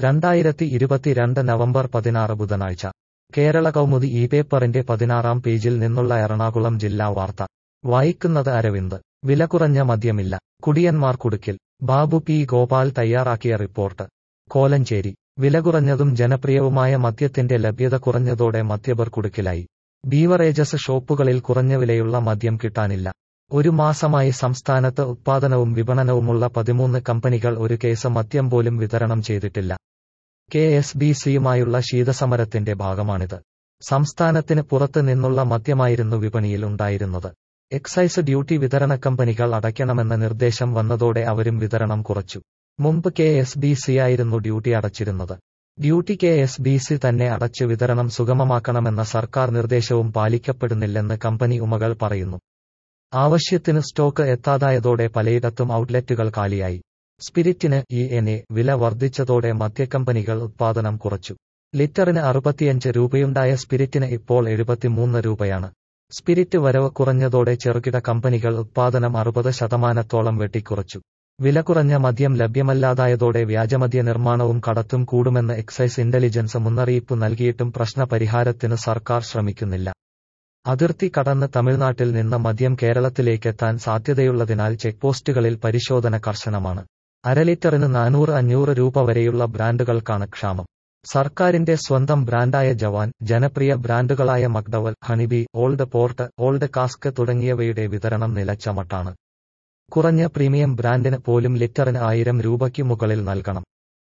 രണ്ടായിരത്തി ഇരുപത്തിരണ്ട് നവംബർ പതിനാറ് ബുധനാഴ്ച കേരള കൗമുദി ഈ പേപ്പറിന്റെ പതിനാറാം പേജിൽ നിന്നുള്ള എറണാകുളം ജില്ലാ വാർത്ത വായിക്കുന്നത് അരവിന്ദ് വില കുറഞ്ഞ മദ്യമില്ല കുടിയന്മാർ കുടുക്കിൽ ബാബു പി ഗോപാൽ തയ്യാറാക്കിയ റിപ്പോർട്ട് കോലഞ്ചേരി വില കുറഞ്ഞതും ജനപ്രിയവുമായ മദ്യത്തിന്റെ ലഭ്യത കുറഞ്ഞതോടെ മദ്യപർ കുടുക്കിലായി ബീവറേജസ് ഷോപ്പുകളിൽ കുറഞ്ഞ വിലയുള്ള മദ്യം കിട്ടാനില്ല ഒരു മാസമായി സംസ്ഥാനത്ത് ഉത്പാദനവും വിപണനവുമുള്ള പതിമൂന്ന് കമ്പനികൾ ഒരു കേസ് മദ്യം പോലും വിതരണം ചെയ്തിട്ടില്ല കെ എസ് ബി സിയുമായുള്ള ശീതസമരത്തിന്റെ ഭാഗമാണിത് സംസ്ഥാനത്തിന് പുറത്ത് നിന്നുള്ള മദ്യമായിരുന്നു വിപണിയിൽ ഉണ്ടായിരുന്നത് എക്സൈസ് ഡ്യൂട്ടി വിതരണ കമ്പനികൾ അടയ്ക്കണമെന്ന നിർദ്ദേശം വന്നതോടെ അവരും വിതരണം കുറച്ചു മുമ്പ് കെ എസ് ബി സി ആയിരുന്നു ഡ്യൂട്ടി അടച്ചിരുന്നത് duty K S B C തന്നെ അടച്ച് വിതരണം സുഗമമാക്കണമെന്ന സർക്കാർ നിർദ്ദേശവും പാലിക്കപ്പെടുന്നില്ലെന്ന് കമ്പനി ഉമകൾ പറയുന്നു ആവശ്യത്തിന് സ്റ്റോക്ക് എത്താതായതോടെ പലയിടത്തും ഔട്ട്ലെറ്റുകൾ കാലിയായി സ്പിരിറ്റിന് ഇ എൻ എ വില വർദ്ധിച്ചതോടെ മദ്യക്കമ്പനികൾ ഉത്പാദനം കുറച്ചു ലിറ്ററിന് അറുപത്തിയഞ്ച് രൂപയുണ്ടായ സ്പിരിറ്റിന് ഇപ്പോൾ എഴുപത്തിമൂന്ന് രൂപയാണ് സ്പിരിറ്റ് വരവ് കുറഞ്ഞതോടെ ചെറുകിട കമ്പനികൾ ഉത്പാദനം അറുപത് ശതമാനത്തോളം വെട്ടിക്കുറച്ചു വില കുറഞ്ഞ മദ്യം ലഭ്യമല്ലാതായതോടെ വ്യാജമദ്യ നിർമ്മാണവും കടത്തും കൂടുമെന്ന് എക്സൈസ് ഇന്റലിജൻസ് മുന്നറിയിപ്പ് നൽകിയിട്ടും പ്രശ്ന പരിഹാരത്തിന് സർക്കാർ ശ്രമിക്കുന്നില്ല അതിർത്തി കടന്ന് തമിഴ്നാട്ടിൽ നിന്ന് മദ്യം കേരളത്തിലേക്കെത്താൻ സാധ്യതയുള്ളതിനാൽ ചെക്പോസ്റ്റുകളിൽ പരിശോധന കർശനമാണ് അരലിറ്ററിന് നാനൂറ് അഞ്ഞൂറ് രൂപ വരെയുള്ള ബ്രാൻഡുകൾക്കാണ് ക്ഷാമം സർക്കാരിന്റെ സ്വന്തം ബ്രാൻഡായ ജവാൻ ജനപ്രിയ ബ്രാൻഡുകളായ McDowell Honey Bee Old Port Old Cask തുടങ്ങിയവയുടെ വിതരണം നിലച്ച മട്ടാണ് കുറഞ്ഞ പ്രീമിയം ബ്രാൻഡിന് പോലും ലിറ്ററിന് ആയിരം രൂപയ്ക്ക് മുകളിൽ നൽകണം